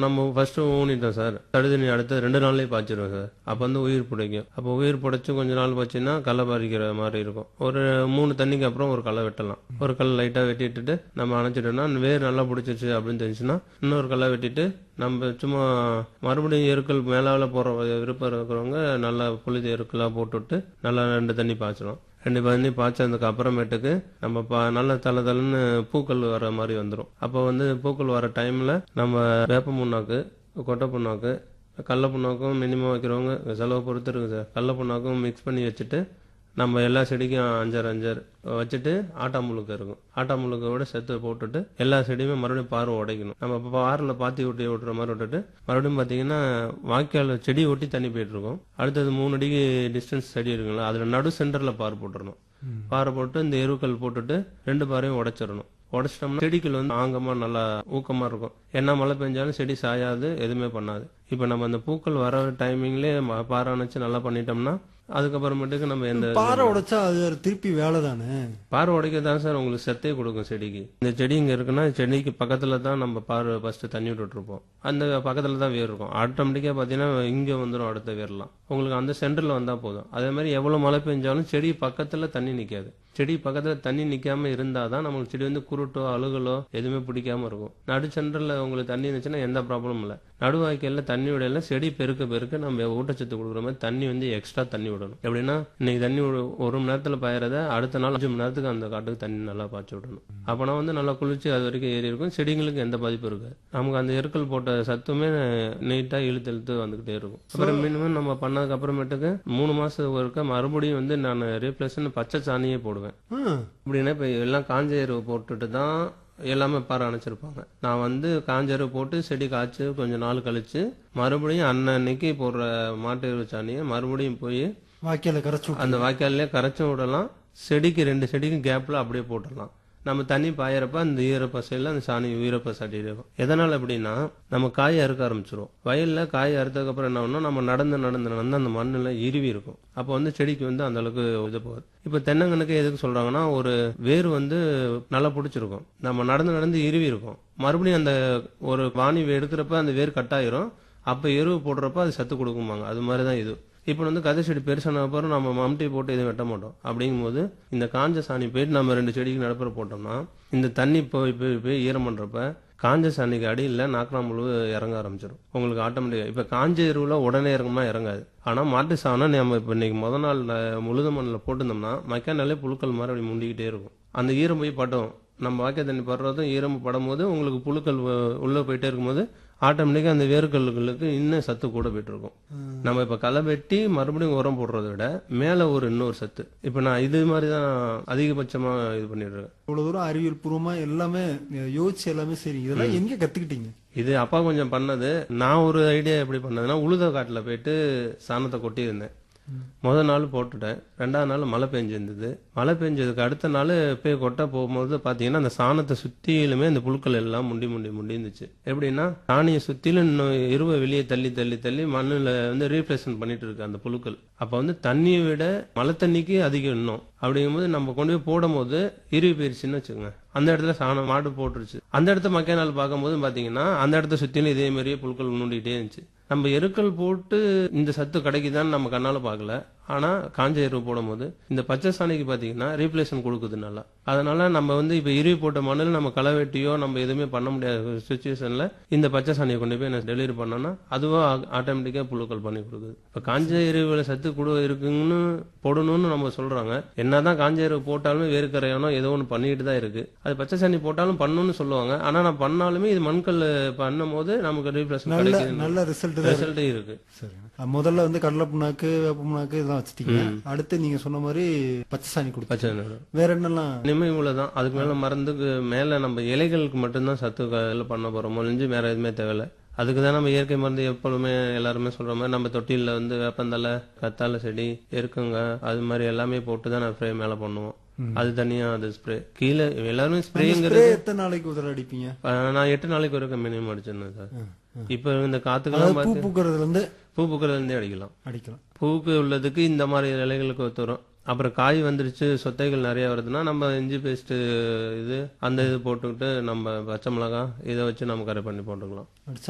நம்ம first ஊனிட்டோம் sir தடுதண்ணி அடுத்த ரெண்டு நாள்லயே பாய்ச்சிருவோம் சார் அப்போ வந்து உயிர் பிடிக்கும் அப்போ உயிர் பிடிச்சி கொஞ்ச நாள் போச்சுன்னா களை பறிக்கிற மாதிரி இருக்கும் ஒரு மூணு தண்ணிக்கு அப்புறம் ஒரு களை வெட்டலாம் ஒரு கல் லைட்டாக வெட்டிட்டுட்டு நம்ம அணைச்சிட்டோம்னா வேர் நல்லா பிடிச்சிருச்சு அப்படின்னு தெரிஞ்சுன்னா இன்னொரு கல்லை வெட்டிட்டு நம்ம சும்மா மறுபடியும் எருக்கள் மேலால போற விருப்பம் இருக்கிறவங்க நல்லா புழுதி எருக்கெல்லாம் போட்டுவிட்டு நல்லா ரெண்டு தண்ணி பாய்ச்சணும் ரெண்டு தண்ணி பாய்ச்சதுக்கு அப்புறமேட்டுக்கு நம்ம பா நல்ல தலை தலைன்னு பூக்கள் வர மாதிரி வந்துடும் அப்போ வந்து பூக்கள் வர டைம்ல நம்ம வேப்ப புண்ணாக்கு கொட்டை புண்ணாக்கு கடல புண்ணாக்கும் மினிமம் வைக்கிறவங்க செலவை பொறுத்து இருக்கு சார் கடல புண்ணாக்கும் மிக்ஸ் பண்ணி வச்சுட்டு நம்ம எல்லா செடிக்கும் அஞ்சாறு அஞ்சாறு வச்சுட்டு ஆட்டா முழுக்க இருக்கும் ஆட்டா முழுக்க விட செத்து போட்டுட்டு எல்லா செடியுமே மறுபடியும் பாரு உடைக்கணும் நம்ம இப்போ பாரில் பாத்தி ஒட்டி விட்டுற மாதிரி விட்டுட்டு மறுபடியும் பார்த்தீங்கன்னா வாய்க்கால் செடி ஒட்டி தண்ணி போயிட்டு இருக்கும் அடுத்தது மூணு அடிக்கு டிஸ்டன்ஸ் செடி இருக்குங்களா அதில் நடு சென்டரில் பார் போட்டுறணும் பாறை போட்டு இந்த எருக்கள் போட்டுட்டு ரெண்டு பாறையும் உடைச்சிடணும் உடைச்சிட்டோம்னா செடிகள் வந்து ஆங்கமா நல்லா ஊக்கமா இருக்கும் என்ன மழை பெஞ்சாலும் செடி சாயாது எதுவுமே பண்ணாது இப்போ நம்ம அந்த பூக்கள் வர டைமிங்லேயே பாறை அணைச்சு நல்லா பண்ணிட்டோம்னா அதுக்கப்புறமேட்டுக்கு நம்ம எந்த பாறை உடைச்சா அது ஒரு திருப்பி வேலை தானே பாறை உடைக்க தான் சார் உங்களுக்கு செத்தே கொடுக்கும் செடிக்கு இந்த செடி இங்க இருக்குன்னா செடிக்கு பக்கத்துல தான் நம்ம பாறை ஃபர்ஸ்ட் தண்ணி விட்டுட்டு இருப்போம் அந்த பக்கத்துல தான் வேர் இருக்கும் ஆட்டோமேட்டிக்கா பாத்தீங்கன்னா இங்க வந்துடும் அடுத்த வேர்லாம் உங்களுக்கு அந்த சென்டர்ல வந்தா போதும் அதே மாதிரி எவ்வளவு மழை பெஞ்சாலும் செடி பக்கத்துல தண்ணி நிக்காது செடி பக்கத்துல தண்ணி நிக்காம இருந்தாதான் நம்மளுக்கு செடி வந்து குருட்டோ அழுகலோ எதுவுமே பிடிக்காம இருக்கும் நடு சென்டர்ல உங்களுக்கு தண்ணி இருந்துச்சுன்னா எந்த ப்ராப்ளமும் இல்லை நடுவாய்க்கல்ல தண்ணி விடல செடி பெருக்க பெருக்க நம்ம ஊட்டச்சத்து கொடுக்குற மாதிரி தண்ணி வந்து எக்ஸ்ட்ரா தண்ணி விடணும் எப்படின்னா இன்னைக்கு தண்ணி ஒரு- ஒரு மணி நேரத்துல பாயறத அடுத்த நாள் அஞ்சு மணி நேரத்துக்கு அந்த காட்டுக்கு தண்ணி நல்லா பாய்ச்சி விடணும் அப்பனா வந்து நல்லா குளிச்சு அது வரைக்கும் ஏறி இருக்கும் செடிங்களுக்கு எந்த பாதிப்பும் இருக்காது நமக்கு அந்த எருக்கள் போட்ட சத்துமே நீட்டா இழுத்து இழுத்து வந்துகிட்டே இருக்கும் அப்புறம் மினிமம் நம்ம பண்ணதுக்கு அப்புறமேட்டுக்கு மூணு மாசத்துக்கு ஒருக்க மறுபடியும் வந்து நான் ரீப்ளேஸ்னு பச்சை சாணியே போடுவேன் ஆ, அப்படின்னா இப்போ எல்லாம் காஞ்ச எருவு போட்டுட்டு தான் எல்லாமே பாறை அணைச்சிருப்பாங்க நான் வந்து காஞ்ச எருவு போட்டு செடி காய்ச்சி கொஞ்சம் நாள் கழிச்சு மறுபடியும் அன்னன்னைக்கு போடுற மாட்டு எருவு சாணியை மறுபடியும் போய் வாய்க்கால கரைச்சு விட்டு- அந்த வாய்க்கால்லே கரைச்சும் விடலாம் செடிக்கு ரெண்டு செடிக்கும் கேப்ல அப்படியே போட்டுடலாம் நம்ம தண்ணி பாயறப்ப அந்த ஈரப்பசையில அந்த சாணி ஈரப்பசாட்டி இருக்கும் எதனால அப்படின்னா நம்ம காய் அறுக்க ஆரம்பிச்சிரும் வயல்ல காய் அறுத்ததுக்கு அப்புறம் என்ன ஆகும்னா நம்ம நடந்து நடந்து நடந்து அந்த மண்ணுல இறுவி இருக்கும் அப்போ வந்து செடிக்கு வந்து அந்த அளவுக்கு இது போகுது இப்போ தென்னங்கனுக்கு எதுக்கு சொல்றாங்கன்னா ஒரு வேர் வந்து நல்லா பிடிச்சிருக்கும் நம்ம நடந்து நடந்து இறுவி இருக்கும் மறுபடியும் அந்த ஒரு வாணி எடுக்கிறப்ப அந்த வேர் கட்டாயிரும் அப்ப எருவு போடுறப்ப அது சத்து கொடுக்குமாங்க அது மாதிரி தான் இது இப்போ வந்து கதை செடி பெருசான அப்புறம் நம்ம மம்டி போட்டு எதுவும் வெட்ட மாட்டோம் அப்படிங்கும்போது இந்த காஞ்ச சாணி போயிட்டு நம்ம ரெண்டு செடிக்கு நடுப்புற போட்டோம்னா இந்த தண்ணி போய் போய் போய் ஈரம் பண்றப்ப காஞ்ச சாணிக்கு அடியில் நாக்கலாம் முழு இறங்க ஆரம்பிச்சிடும் உங்களுக்கு ஆட்டோமேட்டிக்கா இப்போ காஞ்ச எருவுல உடனே இறங்குமா இறங்காது ஆனா மாட்டு சாணம் நம்ம இப்போ இன்னைக்கு முத நாள் ந- முழுத மண்ணில் போட்டிருந்தோம்னா மக்கானாலே புழுக்கள் மாதிரி அப்படி முண்டிக்கிட்டே இருக்கும் அந்த ஈரம் போய் பட்டும் நம்ம வாய்க்கால் தண்ணி படுறதும் ஈரம் படும் போது உங்களுக்கு புழுக்கள் உ- உள்ள போயிட்டே இருக்கும்போது ஆட்டோமேட்டிக்கா அந்த வேர்க்கல்லுகளுக்கு இன்னும் சத்து கூட போயிட்டு இருக்கும் நம்ம இப்ப களை வெட்டி மறுபடியும் உரம் போடுறதை விட மேல ஒரு இன்னொரு சத்து இப்ப நான் இது மாதிரி தான் அதிகபட்சமா இது பண்ணிட்டு இருக்கேன் இவ்வளவு தூரம் அறிவியல் பூர்வமா எல்லாமே அஹ், யோசிச்சு எல்லாமே சரி இதெல்லாம் எங்க கத்துக்கிட்டீங்க இது அப்பா கொஞ்சம் பண்ணது நான் ஒரு ஐடியா எப்படி பண்ணதுன்னா உழுத காட்டுல போயிட்டு சாணத்தை கொட்டி இருந்தேன் முதல் நாள் போட்டுட்டேன் ரெண்டாவது நாள் மழை பெஞ்சிருந்தது மழை பெஞ்சதுக்கு அடுத்த நாள் போய் கொட்ட போகும்போது பாத்தீங்கன்னா அந்த சாணத்தை சுத்திலுமே அந்த புழுக்கள் எல்லாம் முண்டி முண்டி முண்டி இருந்துச்சு எப்படின்னா சாணியை சுத்திலும் இன்னும் இருவை வெளியே தள்ளி தள்ளி தள்ளி மண்ணுல வந்து ரீப்ளேஸ்மெண்ட் பண்ணிட்டு இருக்கு அந்த புழுக்கள் அப்ப வந்து தண்ணியை விட மழை தண்ணிக்கு அதிகம் இன்னும் அப்படிங்கும்போது நம்ம கொண்டு போய் போடும்போது இருவி போயிருச்சுன்னு வச்சுக்கோங்க அந்த இடத்துல சாணம் மாடு போட்டுருச்சு அந்த இடத்த மக்கை நாள் பார்க்கும்போது பாத்தீங்கன்னா அந்த இடத்த சுத்திலும் இதே மாதிரியே புழுக்கள் நோண்டிட்டே இருந்துச்சு நம்ம எருக்கள் போட்டு இந்த சத்து கிடைக்குதான்னு நம்ம கண்ணால பார்க்கல ஆனா காஞ்ச எருவு போடும்போது இந்த பச்சை சாணிக்கு பாத்தீங்கன்னா ரீப்ளேஸ்மெண்ட் கொடுக்குது நல்லா அதனால நம்ம வந்து இப்ப இருவி போட்ட மண்ணில் நம்ம களை வெட்டியோ நம்ம எதுவுமே பண்ண முடியாத சுச்சுவேஷன்ல இந்த பச்சை சாணியை கொண்டு போய் நான் டெலிவரி பண்ணோம்னா அதுவும் ஆட்டோமேட்டிக்கா புழுக்கள் பண்ணி கொடுக்குது இப்ப காஞ்ச எருவுல சத்து கூட இருக்குன்னு போடணும்னு நம்ம சொல்றாங்க என்னதான் காஞ்ச எருவு போட்டாலுமே வேர்க்கரையானோ ஏதோ ஒன்று பண்ணிட்டு தான் இருக்கு அது பச்சை சாணி போட்டாலும் பண்ணணும்னு சொல்லுவாங்க ஆனா நான் பண்ணாலுமே இது மண்கல் பண்ணும் போது நமக்கு ரீப்ளேஸ்மெண்ட் நல்ல கிடைக்குது நல்ல ரிசல்ட் தான் ரிசல்ட் இருக்கு சரி அஹ், முதல்ல வந்து கடலை புண்ணாக்கு வேப்ப புண்ணாக்கு இதெல்லாம் வச்சுட்டீங்க அடுத்து நீங்க சொன்ன மாதிரி பச்சை சாணி கொடுத்து பச்சை சாணி. வேற என்னெல்லாம் இனிமே இவ்வளவுதான் அதுக்கு மேல மருந்துக்கு மேல நம்ம இலைகளுக்கு மட்டும்தான் சத்து க- பண்ண போறோம் ஒழிஞ்சு வேற எதுவுமே தேவையில்ல அதுக்கு தான் நம்ம இயற்கை மருந்து எப்பொழுதுமே எல்லாருமே சொல்ற மாதிரி நம்ம தொட்டில வந்து வேப்பந்தலை கத்தாழை செடி எருக்குங்க அது மாதிரி எல்லாமே போட்டு தான் நான் ஸ்ப்ரே மேல பண்ணுவோம் அது தனியா அது ஸ்ப்ரே கீழே எல்லாருமே ஸ்ப்ரேங்கிறது ஸ்ப்ரே எத்தனை நாளைக்கு ஒரு தடவை அடிப்பீங்க நான் எட்டு நாளைக்கு வரைக்கும் மினிமம் அடிச்சிருந்தேன் சார் ம். இப்ப இந்த காத்துக்கெல்லாம் அதாவது பூ பார்த்து பூக்கறதுல இருந்து பூ பூக்கிறதுல இருந்தே அடிக்கலாம் அடிக்கலாம் பூக்கு உள்ளதுக்கு இந்த மாதிரி இலைகளுக்கு ஒத்து வரும் அப்புறம் காய் வந்துருச்சு சொத்தைகள் நிறைய வருதுன்னா நம்ம இஞ்சி பேஸ்ட் இது அந்த இது போட்டுக்கிட்டு நம்ம பச்சை மிளகாய் இதை வச்சு நம்ம கரை பண்ணி போட்டுக்கலாம் அடிச்சா